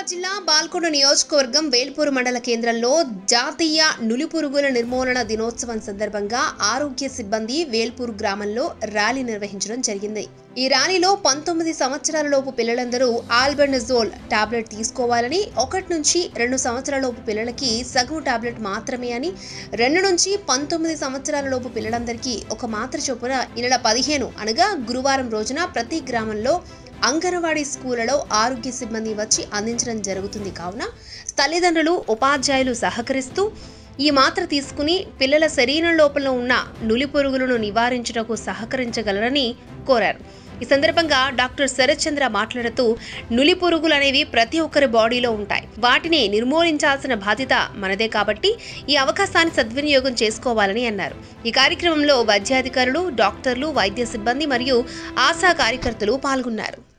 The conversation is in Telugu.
జిల్లా బాల్కొండ నియోజకవర్గం వేల్పూర్ మండల కేంద్రంలో జాతీయ నులిపురుగుల నిర్మూలన దినోత్సవం సందర్భంగా ఆరోగ్య సిబ్బంది వేల్పూర్ గ్రామంలో ర్యాలీ నిర్వహించడం జరిగింది ఈ ర్యాలీలో పంతొమ్మిది సంవత్సరాలలోపు పిల్లలందరూ ఆల్బెండజోల్ టాబ్లెట్ తీసుకోవాలని ఒకటి నుంచి రెండు సంవత్సరాలలోపు పిల్లలకి సగం టాబ్లెట్ మాత్రమే అని రెండు నుంచి పంతొమ్మిది సంవత్సరాలలోపు పిల్లలందరికీ ఒక మాత్ర చొప్పున ఈ నెల పదిహేను అనగా గురువారం రోజున ప్రతి గ్రామంలో అంగన్వాడీ స్కూళ్లలో ఆరోగ్య సిబ్బంది వచ్చి అందించడం జరుగుతుంది కావున తల్లిదండ్రులు ఉపాధ్యాయులు సహకరిస్తూ ఈ మాత్ర తీసుకుని పిల్లల శరీరం లోపల ఉన్న నులి పురుగులను నివారించుటకు సహకరించగలరని కోరారు ఈ సందర్భంగా డాక్టర్ శరత్చంద్ర మాట్లాడుతూ నులి పురుగులు అనేవి ప్రతి ఒక్కరి బాడీలో ఉంటాయి వాటిని నిర్మూలించాల్సిన బాధ్యత మనదే కాబట్టి ఈ అవకాశాన్ని సద్వినియోగం చేసుకోవాలని అన్నారు ఈ కార్యక్రమంలో వైద్యాధికారులు డాక్టర్లు వైద్య సిబ్బంది మరియు ఆశా కార్యకర్తలు పాల్గొన్నారు